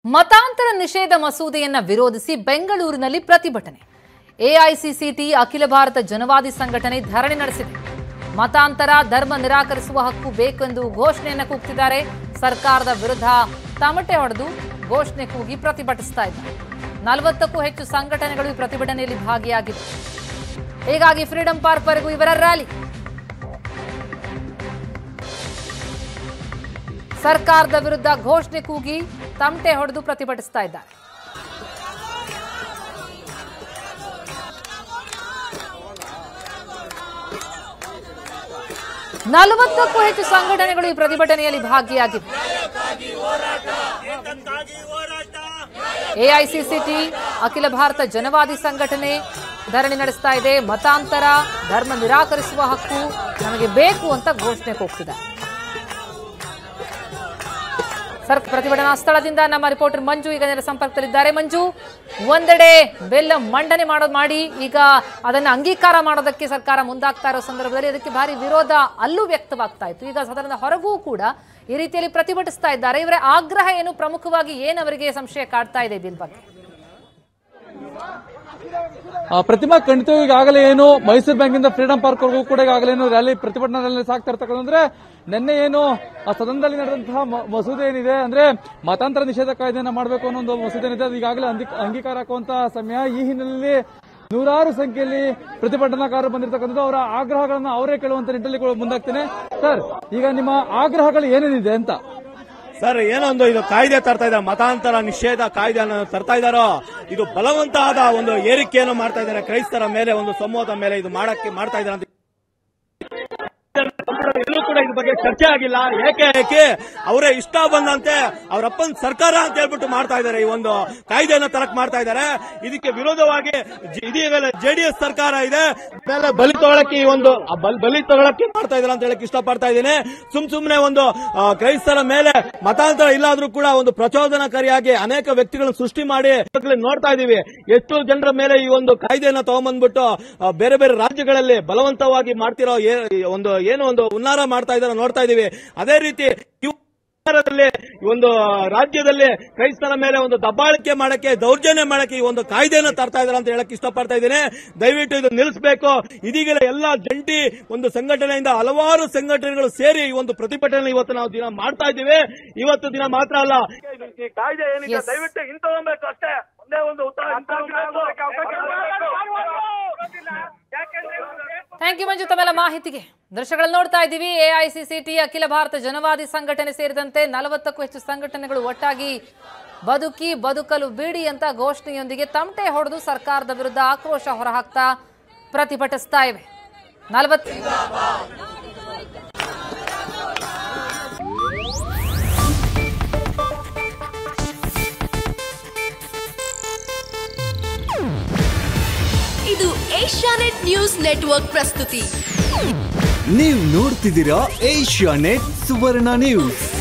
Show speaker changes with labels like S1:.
S1: ಮತಾಂತರ ನಿಷೇಧ ಮಸೂದೆಯನ್ನ ವಿರೋಧಿಸಿ ಬೆಂಗಳೂರಿನಲ್ಲಿ ಪ್ರತಿಭಟನೆ ಎಐಸಿಸಿಟಿ ಅಖಿಲ ಭಾರತ ಜನವಾದಿ ಸಂಘಟನೆ ಧರಣಿ ನಡೆಸಿದೆ ಮತಾಂತರ ಧರ್ಮ ನಿರಾಕರಿಸುವ ಹಕ್ಕು ಬೇಕೆಂದು ಘೋಷಣೆಯನ್ನು ಕೂಗ್ತಿದ್ದಾರೆ ಸರ್ಕಾರದ ವಿರುದ್ಧ ತಮಟೆ ಹೊಡೆದು ಘೋಷಣೆ ಕೂಗಿ ಪ್ರತಿಭಟಿಸ್ತಾ ಇದ್ದಾರೆ ನಲವತ್ತಕ್ಕೂ ಹೆಚ್ಚು ಸಂಘಟನೆಗಳು ಈ ಪ್ರತಿಭಟನೆಯಲ್ಲಿ ಭಾಗಿಯಾಗಿವೆ ಹೀಗಾಗಿ ಫ್ರೀಡಂ ಪಾರ್ಕ್ವರೆಗೂ ಇವರ ರ್ಯಾಲಿ ಸರ್ಕಾರದ ವಿರುದ್ಧ ಘೋಷಣೆ ಕೂಗಿ ತಮಟೆ ಹೊಡೆದು ಪ್ರತಿಭಟಿಸ್ತಾ ಇದ್ದಾರೆ ನಲವತ್ತಕ್ಕೂ ಹೆಚ್ಚು ಸಂಘಟನೆಗಳು ಈ ಪ್ರತಿಭಟನೆಯಲ್ಲಿ ಭಾಗಿಯಾಗಿವೆ ಎಐಸಿಸಿಟಿ ಅಖಿಲ ಭಾರತ ಜನವಾದಿ ಸಂಘಟನೆ ಧರಣಿ ನಡೆಸ್ತಾ ಇದೆ ಮತಾಂತರ ಧರ್ಮ ನಿರಾಕರಿಸುವ ಹಕ್ಕು ನಮಗೆ ಬೇಕು ಅಂತ ಘೋಷಣೆ ಕೂಗ್ತಿದೆ ಸರ್ ಪ್ರತಿಭಟನಾ ಸ್ಥಳದಿಂದ ನಮ್ಮ ರಿಪೋರ್ಟರ್ ಮಂಜು ಈಗ ನೇರ ಸಂಪರ್ಕದಲ್ಲಿದ್ದಾರೆ ಮಂಜು ಒಂದೆಡೆ ಬೆಲ್ಲ ಮಂಡನೆ ಮಾಡೋದು ಮಾಡಿ ಈಗ ಅದನ್ನು ಅಂಗೀಕಾರ ಮಾಡೋದಕ್ಕೆ ಸರ್ಕಾರ ಮುಂದಾಗ್ತಾ ಇರೋ ಸಂದರ್ಭದಲ್ಲಿ ಅದಕ್ಕೆ ಭಾರಿ ವಿರೋಧ ಅಲ್ಲೂ ವ್ಯಕ್ತವಾಗ್ತಾ ಇತ್ತು ಈಗ ಸದನದ ಹೊರಗೂ ಕೂಡ ಈ ರೀತಿಯಲ್ಲಿ ಪ್ರತಿಭಟಿಸ್ತಾ ಇದ್ದಾರೆ ಇವರ ಆಗ್ರಹ ಏನು ಪ್ರಮುಖವಾಗಿ ಏನು ಅವರಿಗೆ ಸಂಶಯ ಕಾಡ್ತಾ ಇದೆ ಬಿಲ್ ಬಗ್ಗೆ
S2: ಆ, ಪ್ರತಿಮಾ ಖಂಡಿತ ಈಗಾಗಲೇ ಏನು ಮೈಸೂರು ಬ್ಯಾಂಕಿಂದ ಫ್ರೀಡಂ ಪಾರ್ಕ್ ವರೆಗೂ ಕೂಡ ಈಗಾಗಲೇ ಏನು ರ್ಯಾಲಿ ಪ್ರತಿಭಟನಾ ರ್ಯಾಲಿ ಸಾಕ್ತಾ ಇರ್ತಕ್ಕಂದ್ರೆ ನಿನ್ನೆ ಏನು ಆ ಸದನದಲ್ಲಿ ನಡೆದಂತಹ ಮ- ಮಸೂದೆ ಏನಿದೆ ಅಂದ್ರೆ ಮತಾಂತರ ನಿಷೇಧ ಕಾಯ್ದೆಯನ್ನ ಮಾಡಬೇಕು ಅನ್ನೋ ಒಂದು ಮಸೂದೆ ಏನಿದೆ ಅದು ಈಗಾಗಲೇ ಅಂಗಿ- ಅಂಗೀಕಾರ ಹಾಕುವಂತಹ ಸಮಯ ಈ ಹಿನ್ನೆಲೆಯಲ್ಲಿ ನೂರಾರು ಸಂಖ್ಯೆಯಲ್ಲಿ ಪ್ರತಿಭಟನಾಕಾರರು ಬಂದಿರತಕ್ಕಂಥದ್ದು ಅವರ ಆಗ್ರಹಗಳನ್ನ ಅವರೇ ಕೇಳುವಂತ ನಿಟ್ಟಲ್ಲಿ ಕೂಡ ಮುಂದಾಗ್ತೇನೆ ಸರ್ ಈಗ ನಿಮ್ಮ ಆಗ್ರಹಗಳು ಏನೇನಿದೆ ಅಂತ
S3: ಸರ್ ಏನೊಂದು ಇದು ಕಾಯ್ದೆ ತರ್ತಾ ಇದ್ದಾರೆ ಮತಾಂತರ ನಿಷೇಧ ಕಾಯ್ದೆಯನ್ನು ತರ್ತಾ ಇದ್ದಾರೋ ಇದು ಬಲವಂತವಾದ ಒಂದು ಏರಿಕೆಯನ್ನು ಮಾಡ್ತಾ ಇದ್ದಾರೆ ಕ್ರೈಸ್ತರ ಮೇಲೆ ಒಂದು ಸಮೂಹದ ಮೇಲೆ ಇದು ಮಾಡಕ್ಕೆ ಮಾಡ್ತಾ ಇದ್ದಾರೆ ಅಂತ ಎಲ್ಲೂ ಕೂಡ ಇದ್ರ ಬಗ್ಗೆ ಚರ್ಚೆ ಆಗಿಲ್ಲ ಏಕೆ ಏಕೆ ಅವರೇ ಇಷ್ಟ ಬಂದಂತೆ ಅವರಪ್ಪನ ಸರ್ಕಾರ ಅಂತ ಹೇಳ್ಬಿಟ್ಟು ಮಾಡ್ತಾ ಇದ್ದಾರೆ ಈ ಒಂದು ಕಾಯ್ದೆಯನ್ನು ತರಕ್ ಮಾಡ್ತಾ ಇದ್ದಾರೆ ಇದಕ್ಕೆ ವಿರೋಧವಾಗಿ ಜೆ- ಇದೀಗ ಜೆಡಿಎಸ್ ಸರ್ಕಾರ ಇದೆ ಮೇಲೆ ಬಲಿ ತಗೊಳಕ್ಕೆ ಈ ಒಂದು ಆ ಬಲ್- ಬಲಿ ತಗೊಳಕ್ಕೆ ಮಾಡ್ತಾ ಇದ್ದಾರೆ ಅಂತ ಹೇಳಕ್ ಇಷ್ಟಪಡ್ತಾ ಇದ್ದೀನಿ ಸುಮ್ ಸುಮ್ನೆ ಒಂದು ಆ, ಕ್ರೈಸ್ತರ ಮೇಲೆ ಮತಾಂತರ ಇಲ್ಲಾದ್ರೂ ಕೂಡ ಒಂದು ಪ್ರಚೋದನಕಾರಿಯಾಗಿ ಅನೇಕ ವ್ಯಕ್ತಿಗಳನ್ನು ಸೃಷ್ಟಿ ಮಾಡಿ ಈಗಾಗ್ಲೇ ನೋಡ್ತಾ ಇದೀವಿ ಎಷ್ಟು ಜನರ ಮೇಲೆ ಈ ಒಂದು ಕಾಯ್ದೆಯನ್ನ ತಗೊಂಡ್ಬಂದ್ಬಿಟ್ಟು ಆ, ಬೇರೆ ಬೇರೆ ರಾಜ್ಯಗಳಲ್ಲಿ ಬಲವಂತವಾಗಿ ಮಾಡ್ತಿರೋ ಏ- ಒಂದು ಏನು ಒಂದು ಉನ್ನಾರ ಮಾಡ್ತಾ ಇದಾರೆ ನೋಡ್ತಾ ಇದೀವಿ ಅದೇ ರೀತಿ ಇವು ಸರ್ಕಾರದಲ್ಲಿ ಈ ಒಂದು ರಾಜ್ಯದಲ್ಲಿ ಕ್ರೈಸ್ತರ ಮೇಲೆ ಒಂದು ದಬ್ಬಾಳಿಕೆ ಮಾಡಕ್ಕೆ ದೌರ್ಜನ್ಯ ಮಾಡಕ್ಕೆ ಈ ಒಂದು ಕಾಯ್ದೆಯನ್ನು ತರ್ತಾ ಇದ್ದಾರೆ ಅಂತ ಹೇಳಕ್ ಇಷ್ಟಪಡ್ತಾ ಇದ್ದೀನಿ ದಯವಿಟ್ಟು ಇದು ನಿಲ್ಲಿಸಬೇಕು ಇದೀಗ ಎಲ್ಲ ಜಂಟಿ ಒಂದು ಸಂಘಟನೆಯಿಂದ ಹಲವಾರು ಸಂಘಟನೆಗಳು ಸೇರಿ ಈ ಒಂದು ಪ್ರತಿಭಟನೆ ಇವತ್ತು ನಾವು ದಿನ ಮಾಡ್ತಾ ಇದ್ದೀವಿ ಇವತ್ತು ದಿನ ಮಾತ್ರ ಅಲ್ಲ ಈ ಕಾಯ್ದೆ ಏನಿದೆ
S1: Yes.
S3: ದಯವಿಟ್ಟು ಹಿಂತಗೊಬೇಕು ಅಷ್ಟೇ ಒಂದೇ ಒಂದು ಉತ್ತರ
S1: ಥ್ಯಾಂಕ್ ಯು ಮಂಜು ತಮ್ಮೆಲ್ಲ ಮಾಹಿತಿಗೆ ದೃಶ್ಯಗಳು ನೋಡ್ತಾ ಇದ್ದೀವಿ ಎಐಸಿಸಿಟಿ ಅಖಿಲ ಭಾರತ ಜನವಾದಿ ಸಂಘಟನೆ ಸೇರಿದಂತೆ ನಲವತ್ತಕ್ಕೂ ಹೆಚ್ಚು ಸಂಘಟನೆಗಳು ಒಟ್ಟಾಗಿ ಬದುಕಿ ಬದುಕಲು ಬಿಡಿ ಅಂತ ಘೋಷಣೆಯೊಂದಿಗೆ ತಮಟೆ ಹೊಡೆದು ಸರ್ಕಾರದ ವಿರುದ್ಧ ಆಕ್ರೋಶ ಹೊರಹಾಕ್ತಾ ಪ್ರತಿಭಟಿಸ್ತಾ ಇವೆ ನಲವತ್ತು
S4: ಇದು ಏಷ್ಯಾನೆಟ್ ನ್ಯೂಸ್ ನೆಟ್ವರ್ಕ್ ಪ್ರಸ್ತುತಿ
S5: ನೀವು ನೋಡ್ತಿದ್ದೀರಾ ಏಷ್ಯಾ ನೆಟ್ ಸುವರ್ಣ ನ್ಯೂಸ್